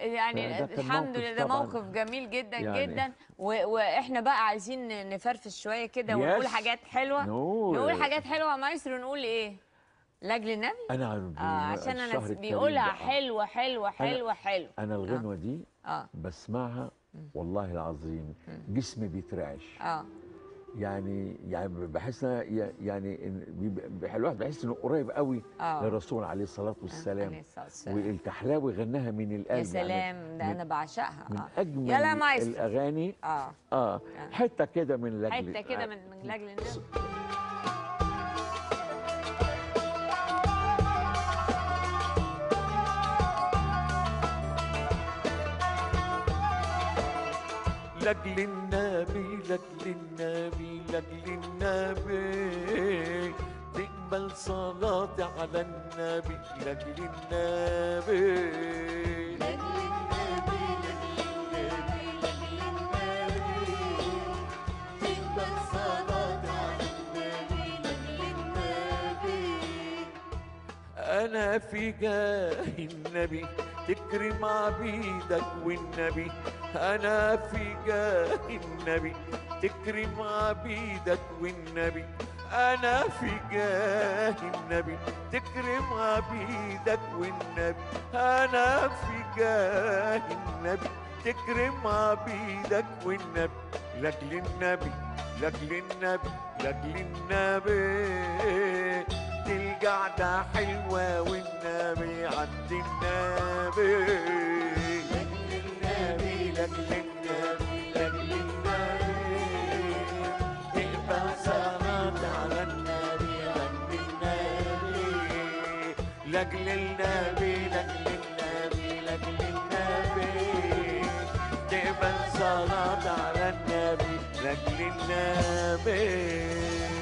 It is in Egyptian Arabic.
يعني فده كان الحمد موقف لله ده طبعاً. موقف جميل جدا يعني- جدا و... واحنا بقى عايزين نفرفش شويه كده ونقول Yes. حاجات حلوه نقول. نقول حاجات حلوه يا مايسترو نقول ايه لاجل النبي انا عارف اه عشان انا الشهر بيقولها الكريم ده. حلوه حلوه حلوه حلوه انا الغنوه دي اه بسمعها والله العظيم جسمي بيترعش اه يعني يعني بحس إنها ي- يعني إن بيبقى- الواحد بيحس انه قريب قوي آه. للرسول عليه الصلاه عليه والسلام الصلاة والسلام. والكحلاوي غناها من القلب يا يعني سلام ده من- انا بعشقها من آه. اجمل يلا مايسترو الاغاني اه اه حته كده من لاجل حته كده من من لاجل النبي لاجل النبي لاجل النبي لاجل النبي تقبل صلاتي على النبي لاجل النبي أنا في جاه النبي تكرم عبيدك والنبي أنا في جاه النبي تكرم عبيدك والنبي أنا في جاه النبي تكرم عبيدك والنبي أنا في جاه النبي تكرم عبيدك والنبي لأجل النبي لأجل النبي لأجل النبي دي القعدة حلوة والنبي عند النبي لأجل النبي لأجل النبي لأجل النبي تقبل صلاة على النبي عند النبي لأجل النبي لأجل النبي لأجل النبي تقبل صلاة على النبي لأجل النبي